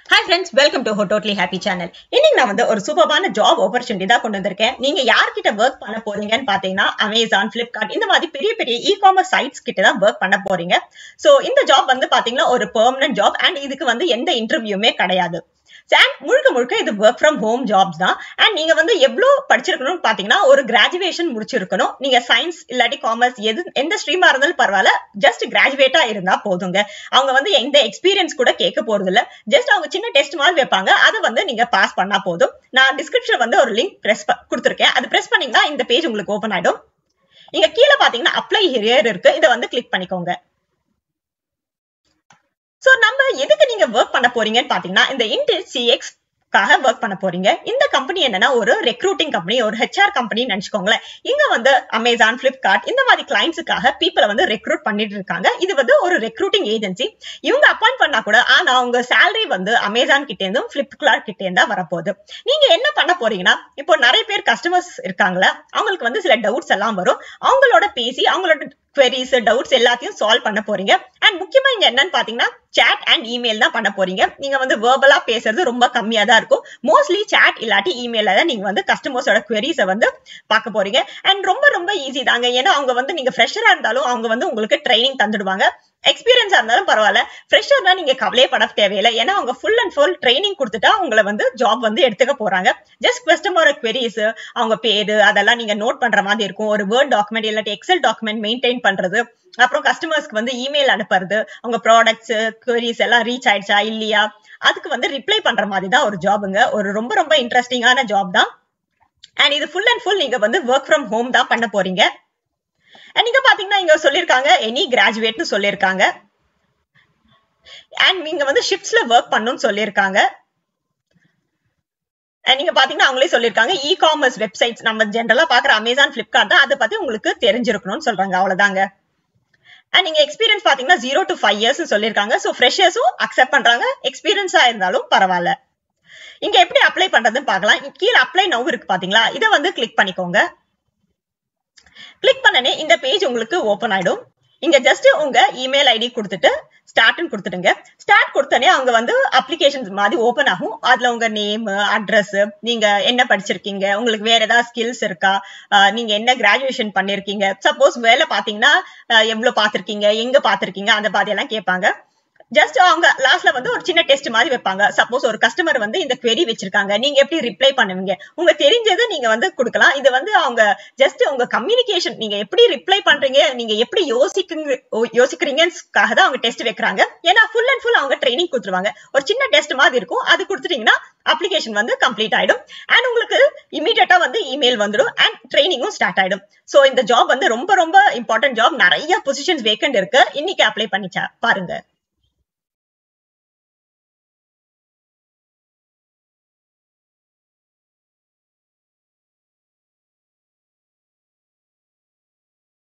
hi friends welcome to totally happy channel இன்னைக்கு நான் வந்து ஒரு சூப்பரான ஜாப் ஆப்பர்ச்சுனிட்டி தான் கொண்டு வந்திருக்கேன் நீங்க யார்கிட்ட ஒர்க் பண்ண போறீங்கன்னு பாத்தீங்கன்னா அமேசான் பிளிப்கார்ட் இந்த மாதிரி பெரிய பெரிய இ காமர்ஸ் சைட்ஸ் கிட்ட தான் ஒர்க் பண்ண போறீங்க சோ இந்த ஜாப் வந்து பாத்தீங்கன்னா ஒரு பெர்மனன்ட் ஜாப் அண்ட் இதுக்கு வந்து எந்த இன்டர்வியூமே கிடையாது அண்ட் முழுக்க முழுக்க இது ஒர்க் ஃப்ரம் ஹோம் ஜாப்ஸ் தான் அண்ட் நீங்க வந்து எவ்வளவு படிச்சிருக்கணும்னு பாத்தீங்கன்னா ஒரு கிராஜுவேஷன் முடிச்சிருக்கணும் நீங்க சயின்ஸ் இல்லாட்டி காமர்ஸ் எது எந்த ஸ்ட்ரீமா இருந்தாலும் பரவாயில்ல ஜஸ்ட் கிராஜுவேட்டா இருந்தா போதுங்க அவங்க வந்து எந்த எக்ஸ்பீரியன்ஸ் கூட கேட்க போறது இல்ல ஜஸ்ட் அவங்க சின்ன டெஸ்ட் மாதிரி வைப்பாங்க அதை வந்து நீங்க பாஸ் பண்ணா போதும் நான் டிஸ்கிரிப்ஷன் வந்து ஒரு லிங்க் பிரஸ் கொடுத்துருக்கேன் அது பிரஸ் பண்ணீங்கன்னா இந்த பேஜ் உங்களுக்கு ஓப்பன் ஆயிடும் இங்க கீழே பாத்தீங்கன்னா அப்ளை ஹியர் இருக்கு இதை வந்து கிளிக் பண்ணிக்கோங்க சோ நம்ம எதுக்கு நீங்க ஒர்க் பண்ண போறீங்கன்னு பாத்தீங்கன்னா இந்த இன்டெல் சிஎக்ஸ் காக ஒர்க் பண்ண போறீங்க இந்த கம்பெனி என்னன்னா ஒரு ரெக்ரூட்டிங் கம்பெனி ஒரு ஹெச்ஆர் கம்பெனி நினைச்சுக்கோங்களேன் இங்க வந்து அமேசான் பிளிப்கார்ட் இந்த மாதிரி கிளைண்ட்ஸுக்காக பீப்புளை வந்து ரெக்ரூட் பண்ணிட்டு இருக்காங்க இது வந்து ஒரு ரெக்ரூட்டிங் ஏஜென்சி இவங்க அப்பாயிண்ட் பண்ணா கூட ஆனா அவங்க சேலரி வந்து அமேசான் கிட்டே இருந்தும் பிளிப்கார்ட் கிட்டே இருந்தா வரப்போகுது நீங்க என்ன பண்ண போறீங்கன்னா இப்போ நிறைய பேர் கஸ்டமர்ஸ் இருக்காங்களா அவங்களுக்கு வந்து சில டவுட்ஸ் எல்லாம் வரும் அவங்களோட பேசி அவங்களோட queries டவுட்ஸ் எல்லாத்தையும் சால்வ் பண்ண போறீங்க அண்ட் முக்கியமா இங்க என்னன்னு பாத்தீங்கன்னா chat அண்ட் இமெயில் தான் பண்ண போறீங்க நீங்க வந்து வேர்பலா பேசுறது ரொம்ப கம்மியா தான் இருக்கும் மோஸ்ட்லி chat இல்லாட்டி இமெயில தான் நீங்க வந்து கஸ்டமர்ஸோட queries-அ வந்து பார்க்க போறீங்க அண்ட் ரொம்ப ரொம்ப ஈஸி தாங்க ஏன்னா அவங்க வந்து நீங்க ஃப்ரெஷரா இருந்தாலும் அவங்க வந்து உங்களுக்கு ட்ரைனிங் தந்துடுவாங்க எக்ஸ்பீரியன்ஸா இருந்தாலும் பரவாயில்ல ஃப்ரெஷர்னா நீங்க கவலையே பட தேவையில்லை ஏன்னா அவங்க ஃபுல் அண்ட் ஃபுல் ட்ரைனிங் கொடுத்துட்டா உங்களை வந்து ஜாப் வந்து எடுத்துக்க போறாங்க ஜஸ்ட் கஸ்டமரோட queries அவங்க பேரு அதெல்லாம் நீங்க நோட் பண்ற மாதிரி இருக்கும் ஒரு வேர்ட் டாக்குமெண்ட் இல்லாட்டி எக்ஸல் டாக்குமெண்ட் மெயின்டைன் பண்றது அப்புறம் கஸ்டமர்ஸ்க்கு வந்து இமெயில் அனுப்புறது அவங்க ப்ராடக்ட்ஸ் queries எல்லாம் ரீச் ஆயிடுச்சா இல்லையா அதுக்கு வந்து ரிப்ளை பண்ற மாதிரி தான் ஒரு ஜாபுங்க ஒரு ரொம்ப ரொம்ப இன்ட்ரெஸ்டிங்கான ஜாப் தான் அண்ட் இது ஃபுல் அண்ட் ஃபுல் நீங்க வந்து ஒர்க் ஃப்ரம் ஹோம் தான் பண்ண போறீங்க அண்ட் நீங்க பாத்தீங்கன்னா இங்க சொல்லிருக்காங்க எனி கிராஜுவேட்னு சொல்லியிருக்காங்க அண்ட் நீங்க வந்து ஷிப்ட்ஸ்ல ஒர்க் பண்ணணும்னு சொல்லியிருக்காங்க அண்ட் நீங்க பாத்தீங்கன்னா அவங்களே சொல்லியிருக்காங்க இ காமர்ஸ் வெப்சைட்ஸ் நம்ம ஜென்ரலா பாக்குற அமேசான் பிளிப்கார்ட் தான் அதை பத்தி உங்களுக்கு தெரிஞ்சிருக்கணும்னு சொல்றாங்க அவ்வளவுதாங்க அண்ட் நீங்க எக்ஸ்பீரியன்ஸ் பாத்தீங்கன்னா ஜீரோ டு ஃபைவ் இயர்ஸ் சொல்லியிருக்காங்க ஸோ ஃப்ரெஷர்ஸும் அக்செப்ட் பண்றாங்க எக்ஸ்பீரியன்ஸா இருந்தாலும் பரவாயில்ல இங்க எப்படி அப்ளை பண்றதுன்னு பார்க்கலாம் கீழே அப்ளை நவ் இருக்கு பாத்தீங்களா இதை வந்து கிளிக் பண்ணிக்கோங்க கிளிக் பண்ணனே இந்த பேஜ் உங்களுக்கு ஓபன் ஆயிடும் இங்க ஜஸ்ட் உங்க இமெயில் ஐடி கொடுத்துட்டு ஸ்டார்ட்னு கொடுத்துடுங்க ஸ்டார்ட் கொடுத்தனே அவங்க வந்து அப்ளிகேஷன்ஸ் மாதிரி ஓபன் ஆகும் அதுல உங்க நேம் அட்ரஸ் நீங்க என்ன படிச்சிருக்கீங்க உங்களுக்கு வேற ஏதாவது ஸ்கில்ஸ் இருக்கா நீங்க என்ன கிராஜுவேஷன் பண்ணிருக்கீங்க சப்போஸ் வேலை பாத்தீங்கன்னா எவ்வளவு பாத்திருக்கீங்க எங்க பாத்திருக்கீங்க அந்த மாதிரி எல்லாம் கேட்பாங்க ஜஸ்ட் அவங்க லாஸ்ட்ல வந்து ஒரு சின்ன டெஸ்ட் மாதிரி வைப்பாங்க சப்போஸ் ஒரு கஸ்டமர் வந்து இந்த query வச்சிருக்காங்க நீங்க எப்படி ரிப்ளை பண்ணுவீங்க உங்க தெரிஞ்சதை நீங்க வந்து கொடுக்கலாம் இது வந்து அவங்க ஜஸ்ட் உங்க கம்யூனிகேஷன் நீங்க எப்படி ரிப்ளை பண்றீங்க நீங்க எப்படி யோசிக்குங்க யோசிக்கிறீங்கக்காக தான் அவங்க டெஸ்ட் வைக்கிறாங்க ஏன்னா ஃபுல் அண்ட் ஃபுல் அவங்க ட்ரைனிங் கொடுத்துருவாங்க ஒரு சின்ன டெஸ்ட் மாதிரி இருக்கும் அது கொடுத்துட்டீங்கன்னா அப்ளிகேஷன் வந்து கம்ப்ளீட் ஆயிடும் அண்ட் உங்களுக்கு இமீடியட்டா வந்து இமெயில் வந்துடும் அண்ட் ட்ரைனிங்கும் ஸ்டார்ட் ஆயிடும் சோ இந்த ஜாப் வந்து ரொம்ப ரொம்ப இம்பார்ட்டன்ட் ஜாப் நிறைய பொசிஷன்ஸ் வேக்கண்ட் இருக்கு இன்னைக்கு அப்ளை பண்ணிச்சா பாருங்க